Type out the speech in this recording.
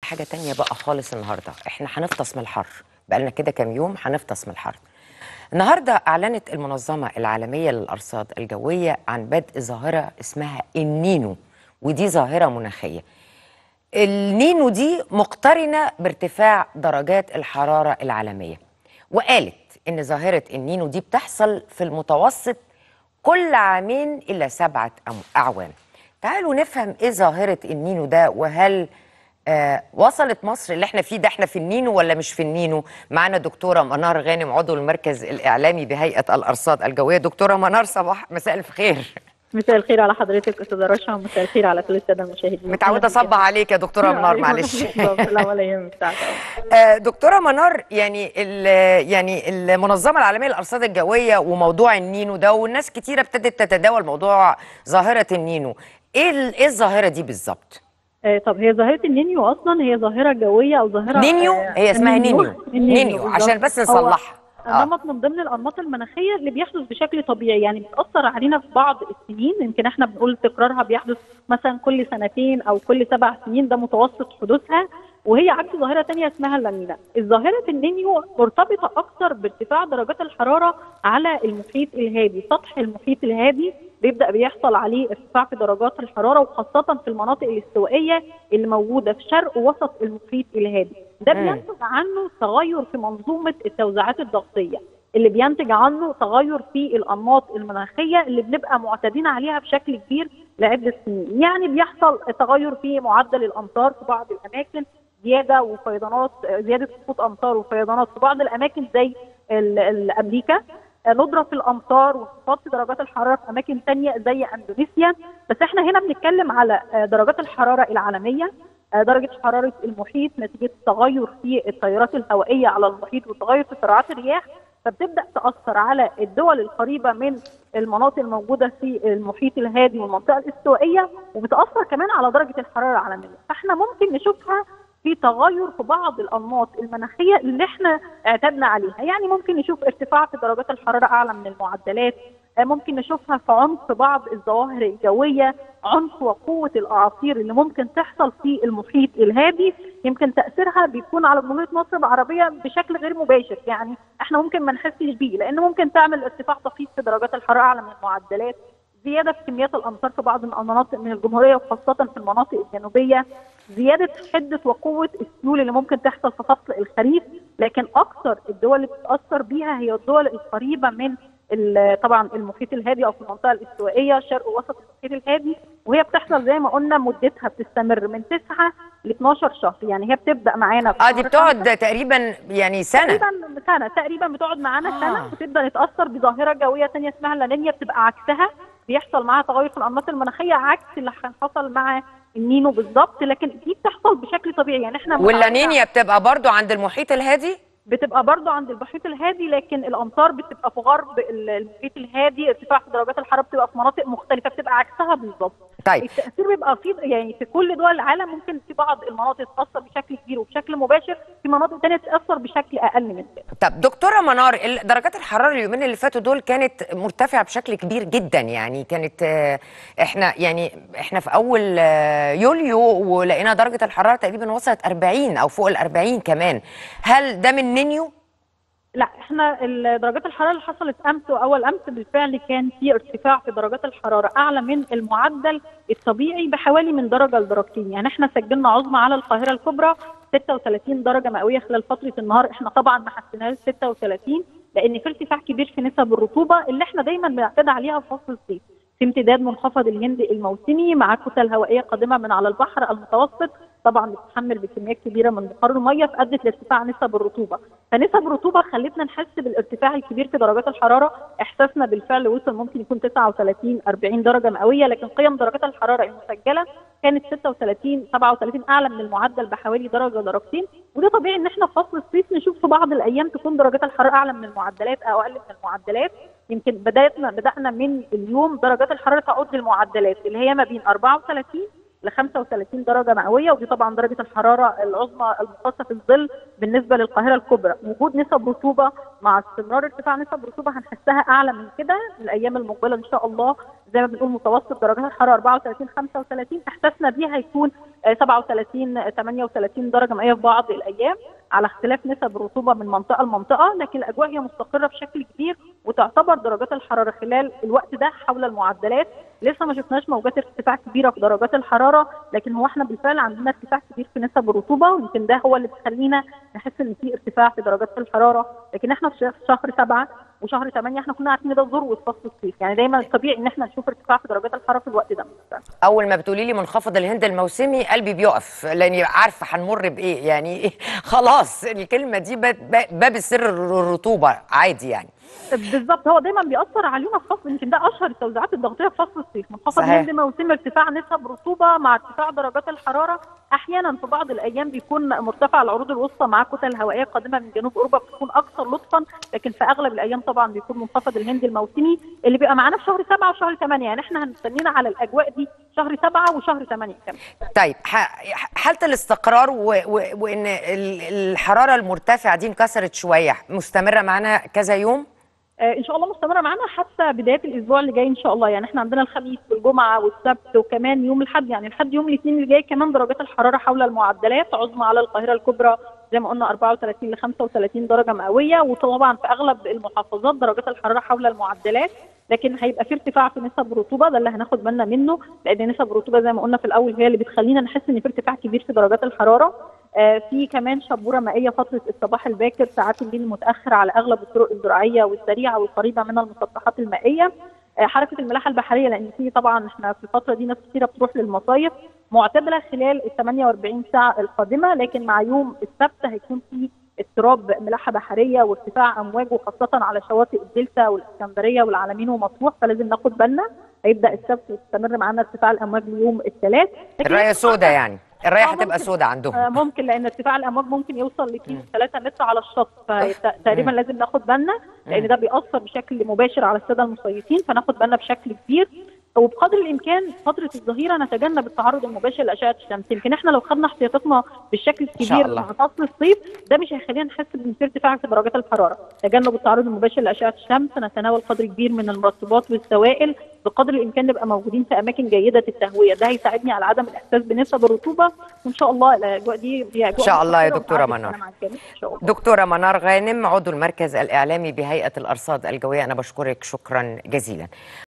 حاجه تانية بقى خالص النهارده احنا هنفطس من الحر بقالنا كده كام يوم هنفطس من الحر النهارده اعلنت المنظمه العالميه للارصاد الجويه عن بدء ظاهره اسمها النينو ودي ظاهره مناخيه النينو دي مقترنه بارتفاع درجات الحراره العالميه وقالت ان ظاهره النينو دي بتحصل في المتوسط كل عامين الى سبعه أم- اعوام تعالوا نفهم ايه ظاهره النينو ده وهل آه وصلت مصر اللي احنا فيه ده احنا في النينو ولا مش في النينو معانا دكتوره منار غانم عضو المركز الاعلامي بهيئه الارصاد الجويه دكتوره منار صباح مساء الخير مساء الخير على حضرتك استاذه رشا ومساء الخير على كل الساده المشاهدين متعوده اصبح عليك يا دكتوره منار معلش لا ولا يهمك تعالى. آه، دكتوره منار يعني ال- يعني المنظمه العالميه للارصاد الجويه وموضوع النينو ده والناس كتيره ابتدت تتداول موضوع ظاهره النينو ايه ال- ايه الظاهره دي بالظبط آه، طب هي ظاهره النينيو اصلا هي ظاهره جويه او ظاهره نينيو آه، هي اسمها نينيو النينيو نينيو بالظبط. عشان بس هو نصلحها آه. نمط من ضمن الانماط المناخيه اللي بيحدث بشكل طبيعي يعني بتاثر علينا في بعض السنين يمكن احنا بنقول تكرارها بيحدث مثلا كل سنتين او كل سبع سنين ده متوسط حدوثها وهي عكس ظاهره تانية اسمها اللانينا الظاهره النينيو مرتبطه اكثر بارتفاع درجات الحراره على المحيط الهادي سطح المحيط الهادي بيبدا بيحصل عليه ارتفاع في درجات الحراره وخاصه في المناطق الاستوائيه اللي موجوده في شرق ووسط المحيط الهادي ده مم. بينتج عنه تغير في منظومه التوزيعات الضغطيه اللي بينتج عنه تغير في الانماط المناخيه اللي بنبقى معتادين عليها بشكل كبير لعده سنين، يعني بيحصل تغير في معدل الامطار في بعض الاماكن زياده وفيضانات زياده سقوط امطار وفيضانات في بعض الاماكن زي ال- ال- امريكا ندره في الامطار وانخفاض في درجات الحراره في اماكن ثانيه زي اندونيسيا بس احنا هنا بنتكلم على آه، درجات الحراره العالميه آه، درجه حراره المحيط نتيجه تغير في التيارات الهوائيه على المحيط وتغير في سرعات الرياح فبتبدا تاثر على الدول القريبه من المناطق الموجوده في المحيط الهادي والمنطقه الاستوائيه وبتاثر كمان على درجه الحراره العالميه فاحنا ممكن نشوفها في تغير في بعض الانماط المناخيه اللي احنا اعتدنا عليها يعني ممكن نشوف ارتفاع في درجات الحراره اعلى من المعدلات آه، ممكن نشوفها في عمق بعض الظواهر الجويه عنف وقوه الاعاصير اللي ممكن تحصل في المحيط الهادي يمكن تاثيرها بيكون على جمهوريه مصر العربيه بشكل غير مباشر يعني احنا ممكن ما نحسش بيه لان ممكن تعمل ارتفاع طفيف في درجات الحراره اعلى من المعدلات زياده في كميات الامطار في بعض المناطق من الجمهوريه وخاصه في المناطق الجنوبيه زياده حده وقوه السيول اللي ممكن تحصل في فصل الخريف لكن اكثر الدول اللي بتتاثر بيها هي الدول القريبه من ال- طبعا المحيط الهادي او في المنطقه الاستوائيه شرق ووسط المحيط الهادي وهي بتحصل زي ما قلنا مدتها بتستمر من 9 ل 12 شهر يعني هي بتبدا معانا في اه دي شهر بتقعد تقريبا يعني سنه تقريبا سنه تقريبا بتقعد معانا آه. سنه وتبدا نتاثر بظاهره جويه ثانيه اسمها اللانينيا بتبقى عكسها بيحصل معاها تغير في الانماط المناخيه عكس اللي كان حصل مع النينو بالظبط لكن دي بتحصل بشكل طبيعي يعني احنا واللانينيا بتبقى برضو عند المحيط الهادي بتبقى برضو عند المحيط الهادي لكن الامطار بتبقى في غرب ال- المحيط الهادي ارتفاع في درجات الحراره بتبقى في مناطق مختلفه بتبقى عكسها بالظبط طيب التاثير بيبقى في يعني في كل دول العالم ممكن في بعض المناطق تتاثر بشكل كبير وبشكل مباشر في مناطق ثانيه تتاثر بشكل اقل من كده طب دكتوره منار ال- درجات الحراره اليومين اللي فاتوا دول كانت مرتفعه بشكل كبير جدا يعني كانت آه، احنا يعني احنا في اول آه، يوليو ولقينا درجه الحراره تقريبا وصلت 40 او فوق ال 40 كمان هل ده من نينيو لا احنا ال- درجات الحراره اللي حصلت امس واول امس بالفعل كان في ارتفاع في درجات الحراره اعلى من المعدل الطبيعي بحوالي من درجه لدرجتين يعني احنا سجلنا عظمى على القاهره الكبرى 36 درجه مئويه خلال فتره النهار احنا طبعا ما حسيناهاش 36 لان في ارتفاع كبير في نسب الرطوبه اللي احنا دايما بنعتاد عليها في فصل الصيف في امتداد منخفض الهند الموسمي مع كتل هوائيه قادمه من على البحر المتوسط طبعا بتتحمل بكميات كبيره من بخار الميه فادت لارتفاع نسب الرطوبه فنسب الرطوبه خلتنا نحس بالارتفاع الكبير في درجات الحراره احساسنا بالفعل وصل ممكن يكون 39 40 درجه مئويه لكن قيم درجات الحراره المسجله كانت 36 37 اعلى من المعدل بحوالي درجه درجتين وده طبيعي ان احنا في فصل الصيف نشوف في بعض الايام تكون درجات الحراره اعلى من المعدلات او اقل من المعدلات يمكن بدايتنا بدانا من اليوم درجات الحراره تعود للمعدلات اللي هي ما بين 34 ل 35 درجه مئويه ودي طبعا درجه الحراره العظمى المختصه في الظل بالنسبه للقاهره الكبرى وجود نسب رطوبه مع استمرار ارتفاع نسب رطوبه هنحسها اعلى من كده الايام المقبله ان شاء الله زي ما بنقول متوسط درجات الحراره 34 35 احساسنا بيه هيكون آه، 37 38 درجه مئويه في بعض الايام على اختلاف نسب الرطوبه من منطقه لمنطقه لكن الاجواء هي مستقره بشكل كبير وتعتبر درجات الحراره خلال الوقت ده حول المعدلات لسه ما شفناش موجات ارتفاع كبيره في درجات الحراره لكن هو احنا بالفعل عندنا ارتفاع كبير في نسب الرطوبه ويمكن ده هو اللي بيخلينا نحس ان في ارتفاع في درجات الحراره لكن احنا في شهر سبعه وشهر 8 احنا كنا عارفين ده ذروه فصل الصيف يعني دايما الطبيعي ان احنا نشوف ارتفاع في درجات الحراره في الوقت ده اول ما بتقولي لي منخفض الهند الموسمي قلبي بيقف لاني عارفه هنمر بايه يعني خلاص الكلمه دي باب باب سر الرطوبه عادي يعني بالظبط هو دايما بيأثر علينا في فصل يمكن ده اشهر التوزيعات الضغطيه في فصل الصيف منخفض صحيح. الهند موسمي ارتفاع نسب رطوبه مع ارتفاع درجات الحراره احيانا في بعض الايام بيكون مرتفع العروض الوسطى مع كتل هوائيه قادمه من جنوب اوروبا بتكون اكثر لطفا لكن في اغلب الايام طبعا بيكون منخفض الهند الموسمي اللي بيبقى معانا في شهر سبعه وشهر ثمانيه يعني احنا هنستنينا على الاجواء دي شهر سبعه وشهر ثمانيه كمان طيب ح- حاله الاستقرار و... و... وان ال- الحراره المرتفعه دي انكسرت شويه مستمره معانا كذا يوم آه، ان شاء الله مستمره معانا حتى بدايه الاسبوع اللي جاي ان شاء الله يعني احنا عندنا الخميس والجمعه والسبت وكمان يوم الاحد يعني لحد يوم الاثنين اللي جاي كمان درجات الحراره حول المعدلات عظمى على القاهره الكبرى زي ما قلنا 34 ل 35 درجه مئويه وطبعا في اغلب المحافظات درجات الحراره حول المعدلات لكن هيبقى في ارتفاع في نسب الرطوبه ده اللي هناخد بالنا منه لان نسب الرطوبه زي ما قلنا في الاول هي اللي بتخلينا نحس ان في ارتفاع كبير في درجات الحراره آه، في كمان شبوره مائيه فتره الصباح الباكر ساعات الليل المتاخر على اغلب الطرق الزراعيه والسريعه والقريبه من المسطحات المائيه آه، حركه الملاحه البحريه لان في طبعا احنا في الفتره دي ناس كثيره بتروح للمصايف معتدله خلال ال 48 ساعه القادمه لكن مع يوم السبت هيكون في اضطراب ملاحه بحريه وارتفاع امواج وخاصه على شواطئ الدلتا والاسكندريه والعلمين ومطروح فلازم ناخد بالنا هيبدا السبت يستمر معانا ارتفاع الامواج ليوم الثلاث لكن الرايه سوداء يعني الرايه آه، هتبقى ممكن. سوداء عندهم آه، ممكن لان ارتفاع الامواج ممكن يوصل ل 2 3 متر على الشط فتقريبا لازم ناخد بالنا لان ده بيأثر بشكل مباشر على الساده المصيفين فناخد بالنا بشكل كبير وبقدر الامكان فتره الظهيره نتجنب التعرض المباشر لاشعه الشمس يمكن احنا لو خدنا احتياطاتنا بالشكل الكبير الله. مع فصل الصيف ده مش هيخلينا نحس ان في ارتفاع في درجات الحراره تجنب التعرض المباشر لاشعه الشمس نتناول قدر كبير من المرطبات والسوائل بقدر الامكان نبقى موجودين في اماكن جيده التهويه ده هيساعدني على عدم الاحساس بنسب الرطوبه وان شاء الله الاجواء دي هي اجواء إن شاء الله يا مستقرة دكتورة وتعدي منار. السنة مع الجميع ان شاء الله دكتوره منار غانم عضو المركز الاعلامي بهيئه الارصاد الجويه انا بشكرك شكرا جزيلا